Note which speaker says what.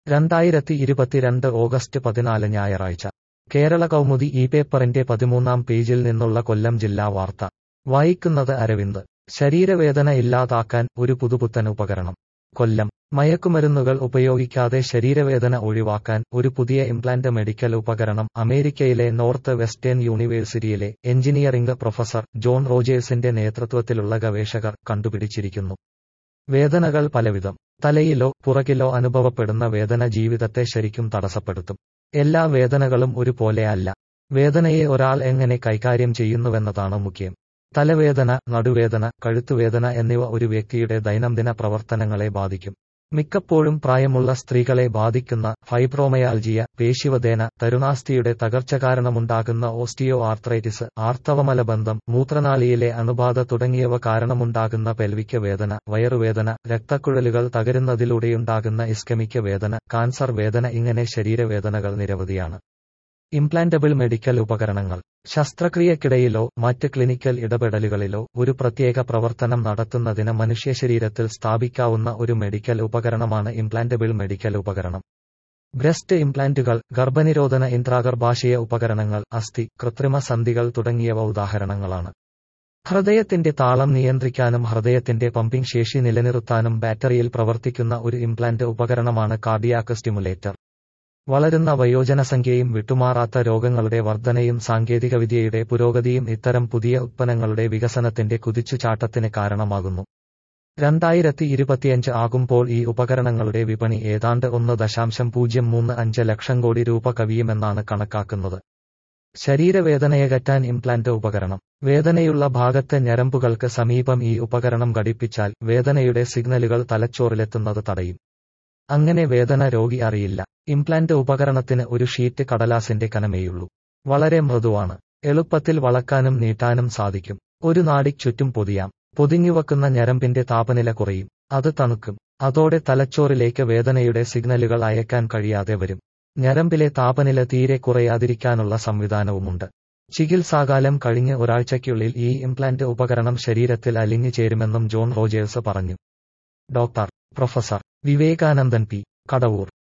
Speaker 1: രണ്ടായിരത്തി ഇരുപത്തിരണ്ട് ഓഗസ്റ്റ് പതിനാല് ഞായറാഴ്ച കേരള കൗമുദി ഈ പേപ്പറിന്റെ പതിമൂന്നാം പേജിൽ നിന്നുള്ള കൊല്ലം ജില്ലാ വാർത്ത വായിക്കുന്നത് അരവിന്ദ് ശരീരവേദന ഇല്ലാതാക്കാൻ ഒരു പുതുപുത്തൻ ഉപകരണം കൊല്ലം മയക്കുമരുന്നുകൾ ഉപയോഗിക്കാതെ ശരീരവേദന ഒഴിവാക്കാൻ ഒരു പുതിയ ഇംപ്ലാന്റ് മെഡിക്കൽ ഉപകരണം അമേരിക്കയിലെ നോർത്ത് വെസ്റ്റേൺ യൂണിവേഴ്സിറ്റിയിലെ എഞ്ചിനീയറിംഗ് പ്രൊഫസർ ജോൺ റോജേഴ്സിന്റെ നേതൃത്വത്തിലുള്ള ഗവേഷകർ കണ്ടുപിടിച്ചിരിക്കുന്നു വേദനകൾ പലവിധം തലയിലോ പുറകിലോ അനുഭവപ്പെടുന്ന വേദന ജീവിതത്തെ ശരിക്കും തടസ്സപ്പെടുത്തും എല്ലാ വേദനകളും ഒരുപോലെ അല്ല വേദനയെ ഒരാൾ എങ്ങനെ കൈകാര്യം ചെയ്യുന്നുവെന്നതാണ് മുഖ്യം തലവേദന നടുവേദന കഴുത്തുവേദന എന്നിവ ഒരു വ്യക്തിയുടെ ദൈനംദിന പ്രവർത്തനങ്ങളെ ബാധിക്കും മിക്കപ്പോഴും പ്രായമുള്ള സ്ത്രീകളെ ബാധിക്കുന്ന ഫൈബ്രോമയാൽജിയ പേശിവദേന തരുണാസ്ഥിയുടെ തകർച്ച കാരണമുണ്ടാകുന്ന ഓസ്റ്റിയോ ആർത്രൈറ്റിസ് ആർത്തവമലബന്ധം മൂത്രനാളിയിലെ അണുബാധ തുടങ്ങിയവ കാരണമുണ്ടാകുന്ന പെൽവിക്ക് വേദന വയറുവേദന രക്തക്കുഴലുകൾ തകരുന്നതിലൂടെയുണ്ടാകുന്ന ഇസ്കമിക്ക് വേദന കാൻസർ വേദന ഇങ്ങനെ ശരീരവേദനകൾ നിരവധിയാണ് ഇംപ്ലാന്റബിൾ മെഡിക്കൽ ഉപകരണങ്ങൾ ശസ്ത്രക്രിയക്കിടയിലോ മറ്റ് ക്ലിനിക്കൽ ഇടപെടലുകളിലോ ഒരു പ്രത്യേക പ്രവർത്തനം നടത്തുന്നതിന് മനുഷ്യശരീരത്തിൽ സ്ഥാപിക്കാവുന്ന ഒരു മെഡിക്കൽ ഉപകരണമാണ് ഇംപ്ലാന്റബിൾ മെഡിക്കൽ ഉപകരണം ബ്രസ്റ്റ് ഇംപ്ലാന്റുകൾ ഗർഭനിരോധന ഇന്ത്രാഗർഭാശയ ഉപകരണങ്ങൾ അസ്ഥി കൃത്രിമ സന്ധികൾ തുടങ്ങിയവ ഉദാഹരണങ്ങളാണ് ഹൃദയത്തിന്റെ താളം നിയന്ത്രിക്കാനും ഹൃദയത്തിന്റെ പമ്പിംഗ് ശേഷി നിലനിർത്താനും ബാറ്ററിയിൽ പ്രവർത്തിക്കുന്ന ഒരു ഇംപ്ലാന്റ് ഉപകരണമാണ് കാർഡിയാക് സ്റ്റിമുലേറ്റർ വളരുന്ന വയോജനസംഖ്യയും വിട്ടുമാറാത്ത രോഗങ്ങളുടെ വർധനയും സാങ്കേതികവിദ്യയുടെ പുരോഗതിയും ഇത്തരം പുതിയ ഉത്പന്നങ്ങളുടെ വികസനത്തിന്റെ കുതിച്ചുചാട്ടത്തിന് കാരണമാകുന്നു രണ്ടായിരത്തി ഇരുപത്തിയഞ്ച് ആകുമ്പോൾ ഈ ഉപകരണങ്ങളുടെ വിപണി ഏതാണ്ട് ഒന്ന് ദശാംശം പൂജ്യം മൂന്ന് അഞ്ച് ലക്ഷം കോടി രൂപ കവിയുമെന്നാണ് കണക്കാക്കുന്നത് ശരീരവേദനയകറ്റാൻ ഇംപ്ലാന്റ് ഉപകരണം വേദനയുള്ള ഭാഗത്തെ ഞരമ്പുകൾക്ക് സമീപം ഈ ഉപകരണം ഘടിപ്പിച്ചാൽ വേദനയുടെ സിഗ്നലുകൾ തലച്ചോറിലെത്തുന്നത് തടയും അങ്ങനെ വേദന രോഗി അറിയില്ല ഇംപ്ലാന്റ് ഉപകരണത്തിന് ഒരു ഷീറ്റ് കടലാസിന്റെ കനമേയുള്ളൂ വളരെ മൃദുവാണ് എളുപ്പത്തിൽ വളക്കാനും നീട്ടാനും സാധിക്കും ഒരു നാടിക്ക് ചുറ്റും പൊതിയാം പൊതിഞ്ഞുവെക്കുന്ന ഞരമ്പിന്റെ താപനില കുറയും അത് തണുക്കും അതോടെ തലച്ചോറിലേക്ക് വേദനയുടെ സിഗ്നലുകൾ അയക്കാൻ കഴിയാതെ വരും ഞരമ്പിലെ താപനില തീരെ കുറയാതിരിക്കാനുള്ള സംവിധാനവുമുണ്ട് ചികിത്സാകാലം കഴിഞ്ഞ് ഒരാഴ്ചയ്ക്കുള്ളിൽ ഈ ഇംപ്ലാന്റ് ഉപകരണം ശരീരത്തിൽ അലിഞ്ഞു ചേരുമെന്നും ജോൺ റോജേഴ്സ് പറഞ്ഞു doctor professor Vivekanandan P Kadavoor